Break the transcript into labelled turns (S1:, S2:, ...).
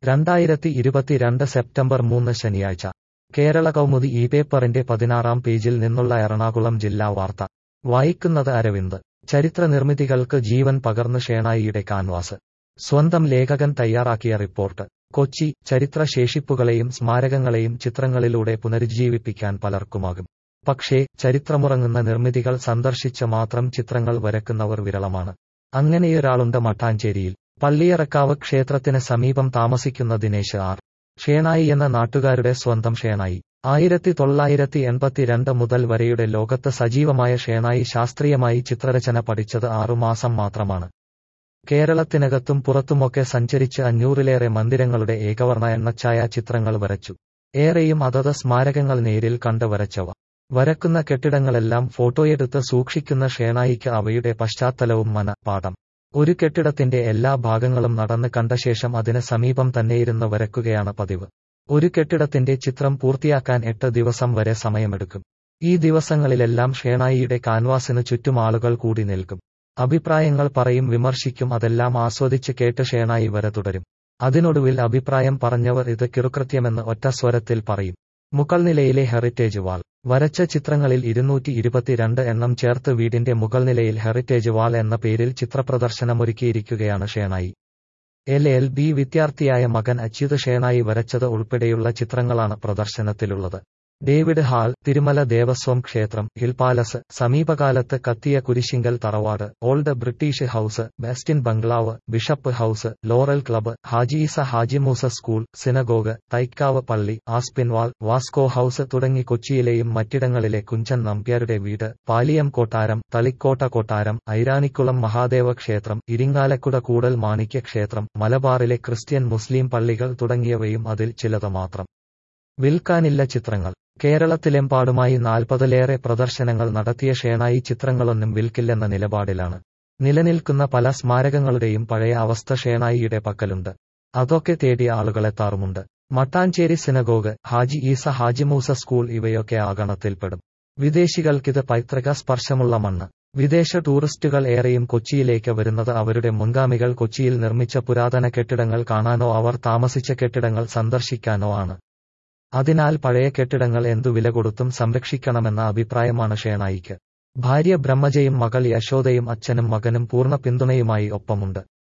S1: രണ്ടായിരത്തി ഇരുപത്തിരണ്ട് സെപ്റ്റംബർ മൂന്ന് ശനിയാഴ്ച കേരള കൗമുദി ഈ പേപ്പറിന്റെ പതിനാറാം പേജിൽ നിന്നുള്ള എറണാകുളം ജില്ലാ വാർത്ത വായിക്കുന്നത് അരവിന്ദ് ചരിത്ര നിർമ്മിതികൾക്ക് ജീവൻ പകർന്ന് ഷേണായിയുടെ കാൻവാസ് സ്വന്തം ലേഖകൻ തയ്യാറാക്കിയ റിപ്പോർട്ട് കൊച്ചി ചരിത്ര ശേഷിപ്പുകളെയും സ്മാരകങ്ങളെയും ചിത്രങ്ങളിലൂടെ പുനരുജ്ജീവിപ്പിക്കാൻ പലർക്കുമാകും പക്ഷേ ചരിത്രമുറങ്ങുന്ന നിർമ്മിതികൾ സന്ദർശിച്ച മാത്രം ചിത്രങ്ങൾ വരക്കുന്നവർ വിരളമാണ് അങ്ങനെയൊരാളുണ്ട് മട്ടാഞ്ചേരിയിൽ പള്ളിയറക്കാവ് ക്ഷേത്രത്തിന് സമീപം താമസിക്കുന്ന ദിനേശ് ആർ ഷേണായി എന്ന നാട്ടുകാരുടെ സ്വന്തം ഷേണായി ആയിരത്തി തൊള്ളായിരത്തി എൺപത്തിരണ്ട് മുതൽ വരെയുടെ ലോകത്ത് സജീവമായ ഷേണായി ശാസ്ത്രീയമായി ചിത്രരചന പഠിച്ചത് ആറുമാസം മാത്രമാണ് കേരളത്തിനകത്തും പുറത്തുമൊക്കെ സഞ്ചരിച്ച് അഞ്ഞൂറിലേറെ മന്ദിരങ്ങളുടെ ഏകവർണ്ണ എണ്ണച്ചായ ചിത്രങ്ങൾ വരച്ചു ഏറെയും അതത് സ്മാരകങ്ങൾ നേരിൽ കണ്ട് വരച്ചവ വരക്കുന്ന കെട്ടിടങ്ങളെല്ലാം ഫോട്ടോയെടുത്ത് സൂക്ഷിക്കുന്ന ഷേണായിക്ക് അവയുടെ പശ്ചാത്തലവും മന പാഠം ഒരു കെട്ടിടത്തിന്റെ എല്ലാ ഭാഗങ്ങളും നടന്ന് കണ്ട ശേഷം അതിന് സമീപം തന്നെയിരുന്ന് വരക്കുകയാണ് പതിവ് ഒരു കെട്ടിടത്തിന്റെ ചിത്രം പൂർത്തിയാക്കാൻ എട്ട് ദിവസം വരെ സമയമെടുക്കും ഈ ദിവസങ്ങളിലെല്ലാം ഷേണായിയുടെ കാൻവാസിന് ചുറ്റും ആളുകൾ കൂടി നിൽക്കും അഭിപ്രായങ്ങൾ പറയും വിമർശിക്കും അതെല്ലാം ആസ്വദിച്ച് കേട്ട് ഷേണായി വരെ തുടരും അതിനൊടുവിൽ അഭിപ്രായം പറഞ്ഞവർ ഇത് കിറുകൃത്യമെന്ന് ഒറ്റ സ്വരത്തിൽ പറയും മുകൾ നിലയിലെ ഹെറിറ്റേജ് വാൾ വരച്ച ചിത്രങ്ങളിൽ ഇരുന്നൂറ്റി ഇരുപത്തിരണ്ട് എണ്ണം ചേർത്ത് വീടിന്റെ മുകൾ നിലയിൽ ഹെറിറ്റേജ് വാൾ എന്ന പേരിൽ ചിത്രപ്രദർശനമൊരുക്കിയിരിക്കുകയാണ് ഷേണായി എൽ എൽ ബി വിദ്യാർത്ഥിയായ മകൻ അച്യുത് ഷേണായി വരച്ചത് ഉൾപ്പെടെയുള്ള ചിത്രങ്ങളാണ് പ്രദർശനത്തിലുള്ളത് ഡേവിഡ് ഹാൾ തിരുമല ദേവസ്വം ക്ഷേത്രം ഹിൽ പാലസ് സമീപകാലത്ത് കത്തിയ കുരിശിങ്കൽ തറവാട് old British house Westin bungalow bishop house laurel club Haji Esa Haji Moosa school synagogue തൈക്കാവ് പള്ളി ആസ്പിൻവാൾ വാസ്കോ ഹൌസ് തുടങ്ങി കൊച്ചിയിലെയും മറ്റിടങ്ങളിലെ കുഞ്ചൻ നമ്പ്യാരുടെ വീട് പാലിയം കൊട്ടാരം തളിക്കോട്ട കൊട്ടാരം ഐരാണിക്കുളം മഹാദേവ ക്ഷേത്രം ഇരിങ്ങാലക്കുട കൂടൽ മാണിക്യ ക്ഷേത്രം മലബാറിലെ ക്രിസ്ത്യൻ മുസ്ലിം പള്ളികൾ തുടങ്ങിയവയും അതിൽ ചിലത് മാത്രം വിൽക്കാനില്ല ചിത്രങ്ങൾ കേരളത്തിലെമ്പാടുമായി നാൽപ്പതിലേറെ പ്രദർശനങ്ങൾ നടത്തിയ ഷേണായി ചിത്രങ്ങളൊന്നും വിൽക്കില്ലെന്ന നിലപാടിലാണ് നിലനിൽക്കുന്ന പല സ്മാരകങ്ങളുടെയും പഴയ അവസ്ഥ ഷേണായിയുടെ പക്കലുണ്ട് അതൊക്കെ തേടി ആളുകളെത്താറുമുണ്ട് മട്ടാഞ്ചേരി സിനഗോഗ് ഹാജി ഈസ ഹാജിമൂസ സ്കൂൾ ഇവയൊക്കെ ആ ഗണത്തിൽപ്പെടും വിദേശികൾക്കിത് പൈതൃക സ്പർശമുള്ള മണ്ണ് വിദേശ ടൂറിസ്റ്റുകൾ ഏറെയും കൊച്ചിയിലേക്ക് വരുന്നത് അവരുടെ മുൻഗാമികൾ കൊച്ചിയിൽ നിർമ്മിച്ച പുരാതന കെട്ടിടങ്ങൾ കാണാനോ അവർ താമസിച്ച കെട്ടിടങ്ങൾ സന്ദർശിക്കാനോ ആണ് അതിനാൽ പഴയ കെട്ടിടങ്ങൾ എന്തു വില കൊടുത്തും സംരക്ഷിക്കണമെന്ന അഭിപ്രായമാണ് ഷേണായിക്ക് ഭാര്യ ബ്രഹ്മജയും മകൾ യശോദയും അച്ഛനും മകനും പൂർണ്ണ പിന്തുണയുമായി ഒപ്പമുണ്ട്